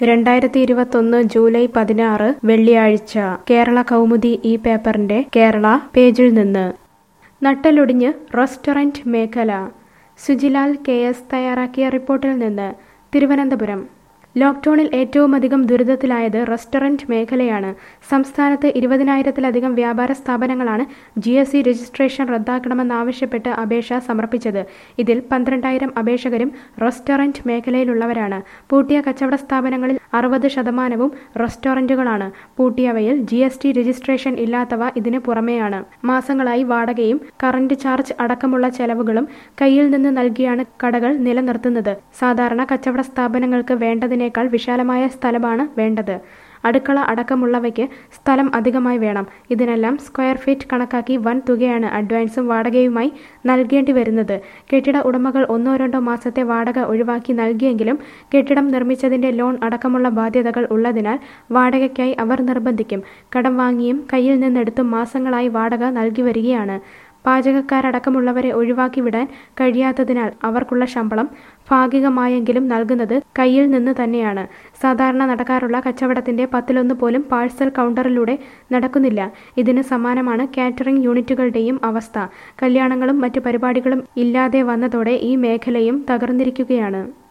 രണ്ടായിരത്തി ഇരുപത്തൊന്ന് ജൂലൈ പതിനാറ് വെള്ളിയാഴ്ച കേരള കൗമുദി ഈ പേപ്പറിന്റെ കേരള പേജിൽ നിന്ന് നട്ടലൊടിഞ്ഞ് റെസ്റ്റോറന്റ് മേഖല സുജിലാൽ കെ എസ് തയ്യാറാക്കിയ റിപ്പോർട്ടിൽ നിന്ന് തിരുവനന്തപുരം ലോക്ക്ഡൌണിൽ ഏറ്റവുമധികം ദുരിതത്തിലായത് റെസ്റ്റോറന്റ് മേഖലയാണ് സംസ്ഥാനത്ത് ഇരുപതിനായിരത്തിലധികം വ്യാപാര സ്ഥാപനങ്ങളാണ് ജി എസ് സി രജിസ്ട്രേഷൻ റദ്ദാക്കണമെന്നാവശ്യപ്പെട്ട് അപേക്ഷ സമർപ്പിച്ചത് ഇതിൽ പന്ത്രണ്ടായിരം അപേക്ഷകരും റെസ്റ്റോറന്റ് മേഖലയിലുള്ളവരാണ് പൂട്ടിയ കച്ചവട സ്ഥാപനങ്ങളിൽ അറുപത് ശതമാനവും റെസ്റ്റോറന്റുകളാണ് പൂട്ടിയവയിൽ ജി എസ് ടി രജിസ്ട്രേഷൻ ഇല്ലാത്തവ ഇതിന് പുറമെയാണ് മാസങ്ങളായി വാടകയും കറന്റ് ചാർജ് അടക്കമുള്ള ചെലവുകളും കയ്യിൽ നിന്ന് നൽകിയാണ് കടകൾ നിലനിർത്തുന്നത് സാധാരണ കച്ചവട സ്ഥാപനങ്ങൾക്ക് വേണ്ടതിനേക്കാൾ വിശാലമായ സ്ഥലമാണ് വേണ്ടത് അടുക്കള അടക്കമുള്ളവയ്ക്ക് സ്ഥലം അധികമായി വേണം ഇതിനെല്ലാം സ്ക്വയർ ഫീറ്റ് കണക്കാക്കി വൻ തുകയാണ് അഡ്വാൻസും വാടകയുമായി നൽകേണ്ടി വരുന്നത് കെട്ടിട ഉടമകൾ ഒന്നോ രണ്ടോ മാസത്തെ വാടക ഒഴിവാക്കി നൽകിയെങ്കിലും കെട്ടിടം നിർമ്മിച്ചതിന്റെ ലോൺ അടക്കമുള്ള ബാധ്യതകൾ ഉള്ളതിനാൽ വാടകയ്ക്കായി അവർ നിർബന്ധിക്കും കടം വാങ്ങിയും കയ്യിൽ നിന്നെടുത്തും മാസങ്ങളായി വാടക നൽകി വരികയാണ് പാചകക്കാരടക്കമുള്ളവരെ ഒഴിവാക്കി വിടാൻ കഴിയാത്തതിനാൽ അവർക്കുള്ള ശമ്പളം ഭാഗികമായെങ്കിലും നൽകുന്നത് കയ്യിൽ നിന്ന് തന്നെയാണ് സാധാരണ നടക്കാറുള്ള കച്ചവടത്തിന്റെ പത്തിലൊന്ന് പോലും പാഴ്സൽ കൗണ്ടറിലൂടെ നടക്കുന്നില്ല ഇതിന് സമാനമാണ് കാറ്ററിംഗ് യൂണിറ്റുകളുടെയും അവസ്ഥ കല്യാണങ്ങളും മറ്റു പരിപാടികളും ഇല്ലാതെ വന്നതോടെ ഈ മേഖലയും തകർന്നിരിക്കുകയാണ്